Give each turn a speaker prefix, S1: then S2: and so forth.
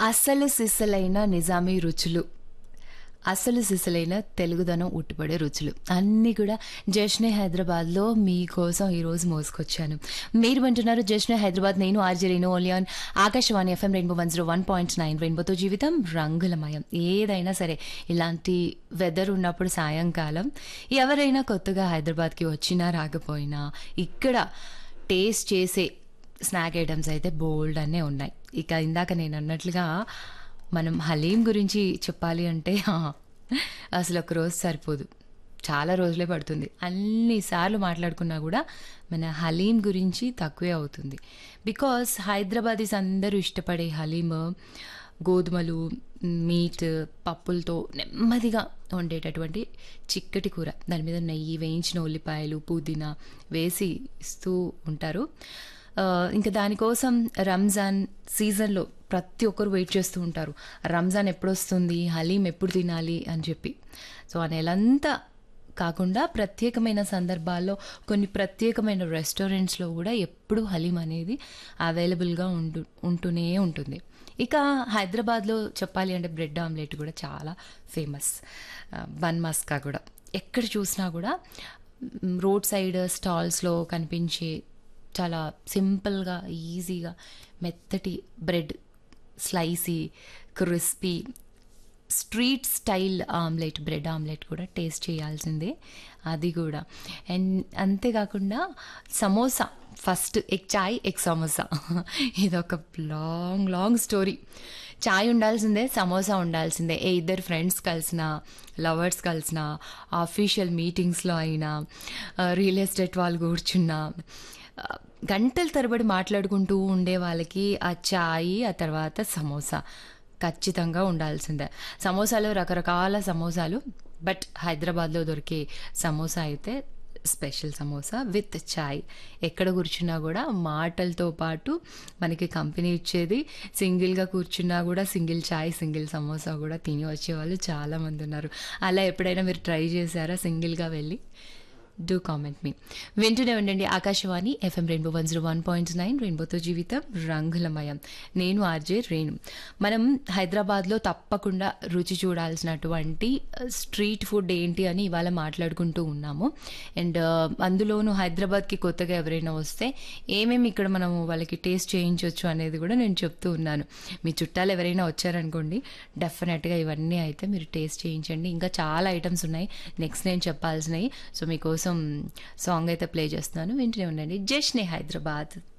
S1: అసలు సిసలైన నిజామీ రుచులు అసలు సిసలైన తెలుగుదనం ఉట్టుపడే రుచులు అన్నీ కూడా జష్నే హైదరాబాద్లో మీకోసం ఈరోజు మోసుకొచ్చాను మీరు వింటున్నారు జష్నే హైదరాబాద్ నేను ఆర్జే రేణు ఓలియాన్ Akashvani FM Rainbow one zero one point nine రెయిన్బోతో జీవితం రంగులమయం ఏదైనా సరే ఇలాంటి వెదర్ ఉన్నప్పుడు సాయంకాలం ఎవరైనా కొత్తగా హైదరాబాద్కి వచ్చినా రాకపోయినా ఇక్కడ టేస్ట్ చేసే స్నాక్ ఐటమ్స్ అయితే బోల్డ్ అనే ఉన్నాయి ఇక ఇందాక నేను అన్నట్లుగా మనం హలీం గురించి చెప్పాలి అంటే ఆ, అసలు ఒక రోజు సరిపోదు చాలా రోజులే పడుతుంది అన్నిసార్లు మాట్లాడుకున్నా కూడా మన హలీం గురించి తక్కువే అవుతుంది బికాస్ హైదరాబాదీస్ అందరూ ఇష్టపడే హలీం గోధుమలు మీట్ పప్పులతో నెమ్మదిగా వండేటటువంటి చిక్కటి కూర దాని మీద నెయ్యి వేయించిన ఉల్లిపాయలు పుదీనా వేసి ఇస్తూ ఉంటారు ఆ, ఇంకా దానికోసం రంజాన్ సీజన్లో ప్రతి ఒక్కరు వెయిట్ చేస్తూ ఉంటారు రంజాన్ ఎప్పుడు వస్తుంది హలీం ఎప్పుడు తినాలి అని చెప్పి సో ఆ నెలంతా కాకుండా ప్రత్యేకమైన సందర్భాల్లో కొన్ని ప్రత్యేకమైన రెస్టారెంట్స్లో కూడా ఎప్పుడు హలీం అనేది అవైలబుల్గా ఉంటు ఉంటూనే ఉంటుంది ఇక హైదరాబాద్లో చెప్పాలి అంటే బ్రెడ్ ఆమ్లెట్ కూడా చాలా ఫేమస్ బన్ మస్కా కూడా ఎక్కడ చూసినా కూడా మ్, రోడ్ సైడ్ స్టాల్స్లో కనిపించే చాలా సింపుల్గా ఈజీగా మెత్తటి బ్రెడ్ స్లైసీ crispy street style omelette bread omelette కూడా టేస్ట్ చేయాల్సిందే అది కూడా అండ్ అంతేకాకుండా samosa first egg chai egg samosa ఇదొక లాంగ్ లాంగ్ స్టోరీ చాయ్ ఉండాల్సిందే సమోసా ఉండాల్సిందే ఏ ఇద్దరు ఫ్రెండ్స్ కలిసిన లవర్స్ కలిసిన ఆఫీషియల్ మీటింగ్స్లో అయినా రియల్ ఎస్టేట్ వాళ్ళు కూర్చున్నా ఆ, గంటల తరబడి మాట్లాడుకుంటూ ఉండే వాళ్ళకి ఆ చాయ్ ఆ తర్వాత సమోసా ఖచ్చితంగా ఉండాల్సిందే సమోసాలో రకరకాల సమోసాలు బట్ హైదరాబాద్లో దొరికే సమోసా అయితే స్పెషల్ సమోసా విత్ చాయ్ ఎక్కడ కూర్చున్నా కూడా మాటలతో పాటు మనకి కంపెనీ ఇచ్చేది సింగిల్గా కూర్చున్నా కూడా సింగిల్ చాయ్ సింగిల్ సమోసా కూడా తిని వచ్చేవాళ్ళు చాలామంది ఉన్నారు అలా ఎప్పుడైనా మీరు ట్రై చేశారా సింగిల్గా వెళ్ళి డూ కామెంట్ మీ వింటూనే ఉండండి Akashvani FM Rainbow one zero one point nine రెయిన్బోతో జీవితం రంగులమయం నేను ఆర్జే రేణు మనం హైదరాబాద్లో తప్పకుండా రుచి చూడాల్సినటువంటి స్ట్రీట్ ఫుడ్ ఏంటి అని ఇవాళ మాట్లాడుకుంటూ ఉన్నాము అండ్ అందులోనూ హైదరాబాద్కి కొత్తగా ఎవరైనా వస్తే ఏమేమి ఇక్కడ మనము వాళ్ళకి టేస్ట్ చేయించవచ్చు అనేది కూడా నేను చెప్తూ ఉన్నాను మీ చుట్టాలు ఎవరైనా వచ్చారనుకోండి డెఫినెట్గా ఇవన్నీ అయితే మీరు టేస్ట్ చేయించండి ఇంకా చాలా ఐటమ్స్ ఉన్నాయి నెక్స్ట్ నేను చెప్పాల్సినవి సో మీకోసం సాంగ్ అయితే ప్లే చేస్తున్నాను వింటూనే ఉండండి జష్నే హైదరాబాద్